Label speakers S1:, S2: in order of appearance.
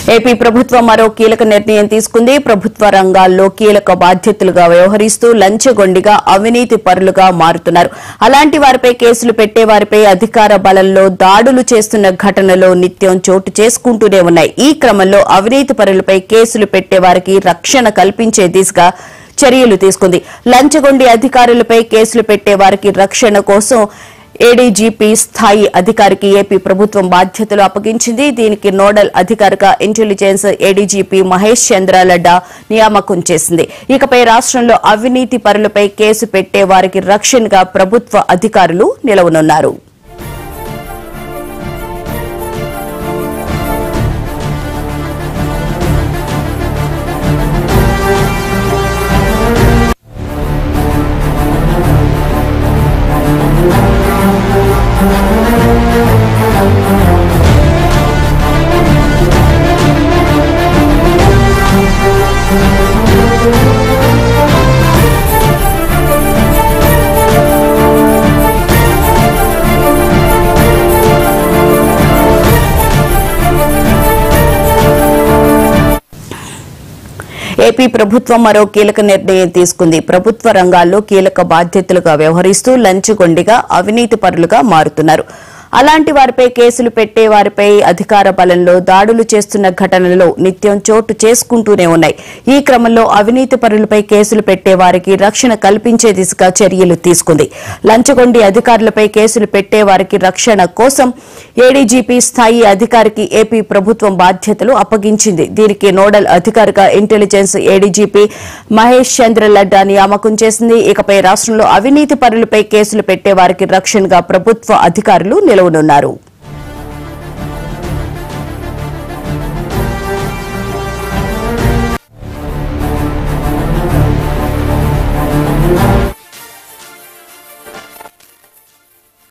S1: AP ప్రభుత్వం మరో కీలక నిర్ణయం తీసుకుంది ప్రభుత్వ రంగాల్లో కీలక బాధ్యతలుగా వ్యవహరిస్తూ లంచగొండిగా అవినీతి పరులుగా మారుతున్నారు అలాంటి వారిపై కేసులు పెట్టే వారిపై అధికార బలంలో దాడులు చేస్తున్న ఘటనలు నిత్యం చోటు చేసుకుంటూనే ఉన్నాయి ఈ క్రమంలో అవినీతి పరులపై కేసులు పెట్టే వారికి రక్షణ కల్పించే దిశగా చర్యలు తీసుకుంది లంచగొండి అధికారులపై కేసులు పెట్టే వారికి రక్షణ కోసం ఏడీజీపీ స్థాయి అధికారికి ఏపీ ప్రభుత్వం బాధ్యతలు అప్పగించింది దీనికి నోడల్ అధికారిగా ఇంటెలిజెన్స్ ఏడీజీపీ మహేష్ చంద్ర లడ్డా నియామకం చేసింది ఇకపై రాష్ట్రంలో అవినీతి పరులపై కేసు పెట్టే వారికి రక్షణగా ప్రభుత్వ అధికారులు నిలవనున్నారు ఏపీ ప్రభుత్వం మరో కీలక నిర్ణయం తీసుకుంది ప్రభుత్వ రంగాల్లో కీలక బాధ్యతలుగా వ్యవహరిస్తూ లంచగొండిగా అవినీతి పరులుగా మారుతున్నారు అలాంటి వారిపై కేసులు పెట్టే వారిపై అధికార బలంలో దాడులు చేస్తున్న ఘటనలు నిత్యం చోటు చేసుకుంటూనే ఉన్నాయి ఈ క్రమంలో అవినీతి పరులపై కేసులు పెట్టే వారికి రక్షణ కల్పించే దిశగా చర్యలు తీసుకుంది లంచగొండి అధికారులపై కేసులు పెట్టే వారికి రక్షణ కోసం ఏడీజీపీ స్థాయి అధికారికి ఏపీ ప్రభుత్వం బాధ్యతలు అప్పగించింది దీనికి నోడల్ అధికారిగా ఇంటెలిజెన్స్ ఏడీజీపీ మహేష్ చంద్ర లడ్డా నియామకం చేసింది ఇకపై రాష్ట్రంలో అవినీతి పరులపై కేసులు పెట్టే వారికి రక్షణగా ప్రభుత్వ అధికారులు నిలవనున్నారు